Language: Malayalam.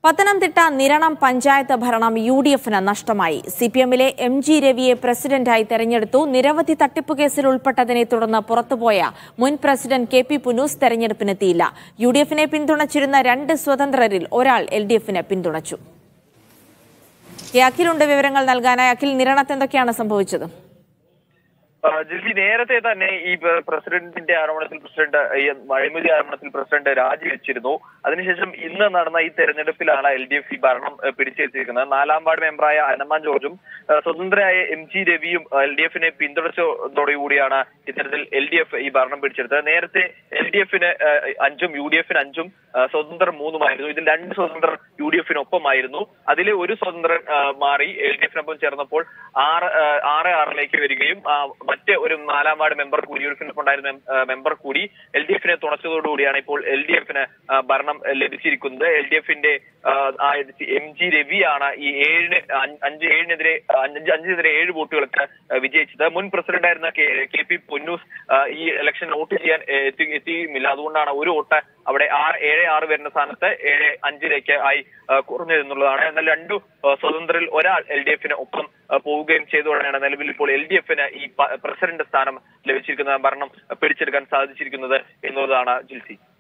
പത്തനംതിട്ട നിരണം പഞ്ചായത്ത് ഭരണം യു ഡി എഫിന് നഷ്ടമായി സി പി എമ്മിലെ എം ജി രവിയെ പ്രസിഡന്റായി തെരഞ്ഞെടുത്തു നിരവധി തട്ടിപ്പ് കേസിൽ ഉൾപ്പെട്ടതിനെ തുടർന്ന് പുറത്തുപോയ മുൻ പ്രസിഡന്റ് കെ പി പുനൂസ് തെരഞ്ഞെടുപ്പിനെത്തിയില്ല യു ഡി എഫിനെ പിന്തുണച്ചിരുന്ന രണ്ട് സ്വതന്ത്രരിൽ ഒരാൾ എൽ ഡി എഫിനെ പിന്തുണച്ചു കെ അഖിലുണ്ട് വിവരങ്ങൾ നൽകാനായി അഖിൽ നിരണത്ത് എന്തൊക്കെയാണ് സംഭവിച്ചത് ആ, ജിൽസി നേരത്തെ തന്നെ ഈ പ- പ്രസിഡന്റിന്റെ ആരോപണത്തിൽ പ്രസിഡന്റ് ഈ അഴിമതി ആരോപണത്തിൽ പ്രസിഡന്റ് രാജിവെച്ചിരുന്നു അതിനുശേഷം ഇന്ന് നടന്ന ഈ തെരഞ്ഞെടുപ്പിലാണ് എൽ ഡി എഫ് ഈ ഭരണം ഏഹ്, പിടിച്ചെത്തിയിരിക്കുന്നത് നാലാം വാർഡ് മെമ്പറായ അനമാൻ ജോർജും ഏഹ്, സ്വതന്ത്രയായ എം ജി രവിയും എൽ ഡി എഫിനെ പിന്തുണച്ചതോടുകൂടിയാണ് ഇത്തരത്തിൽ എൽ ഡി എഫ് ഈ ഭരണം പിടിച്ചെടുത്തത് നേരത്തെ എൽ ഡി എഫിന് അഞ്ചും യു ഡി എഫിന് അഞ്ചും ഏഹ്, സ്വതന്ത്രർ മൂന്നുമായിരുന്നു ഇതിൽ രണ്ട് സ്വതന്ത്രർ യു ഡി എഫിനൊപ്പമായിരുന്നു അതിലെ ഒരു സ്വതന്ത്രൻ ഏഹ്, മാറി എൽ ഡി എഫിനൊപ്പം ചേർന്നപ്പോൾ ആറ് ഏഹ്, ആറ് ആറിലേക്ക് വരികയും ആ, മറ്റ് ഒരു നാലാം വാർഡ് മെമ്പർ കൂടി യു ഡി എഫിനൊപ്പം ഉണ്ടായിരുന്ന മെ- ഏഹ്, മെമ്പർ കൂടി എൽ ഡി എഫിനെ തുണച്ചതോടുകൂടിയാണ് ഇപ്പോൾ എൽ ഡി എഫിന് ഭരണം ലഭിച്ചിരിക്കുന്നത് എൽ ഡി എഫിന്റെ എം ജി രവിയാണ് ഈ ഏഴിന് അഞ്ച് അഞ്ച് ഏഴിനെതിരെ അഞ്ച് അഞ്ചിനെതിരെ ഏഴ് വോട്ടുകൾക്ക് ഏഹ്, വിജയിച്ചത് മുൻ പ്രസിഡന്റായിരുന്ന കെ കെ പി പൊന്നൂസ് ഏഹ്, ഈ ഇലക്ഷൻ വോട്ട് ചെയ്യാൻ ഏഹ്, എത്തി എത്തിയുമില്ല അതുകൊണ്ടാണ് ഒരു വോട്ട് അവിടെ ആറ് ഏഴ് ആറ് വരുന്ന സ്ഥാനത്ത് ഏഴ് അഞ്ചിലേക്ക് ആയി ഏഹ്, കുറഞ്ഞത് എന്നുള്ളതാണ് എന്നാൽ രണ്ടു ഏഹ്, സ്വതന്ത്രരിൽ ഒരാൾ എൽ ഡി എഫിന് ഒപ്പം ഏഹ്, പോവുകയും ചെയ്തതോടെയാണ് നിലവിൽ ഇപ്പോൾ എൽ ഡി എഫിന് ഈ പ- പ്രസിഡന്റ് സ്ഥാനം ലഭിച്ചിരിക്കുന്ന ഭരണം പിടിച്ചെടുക്കാൻ സാധിച്ചിരിക്കുന്നത് എന്നുള്ളതാണ് ജിൽസി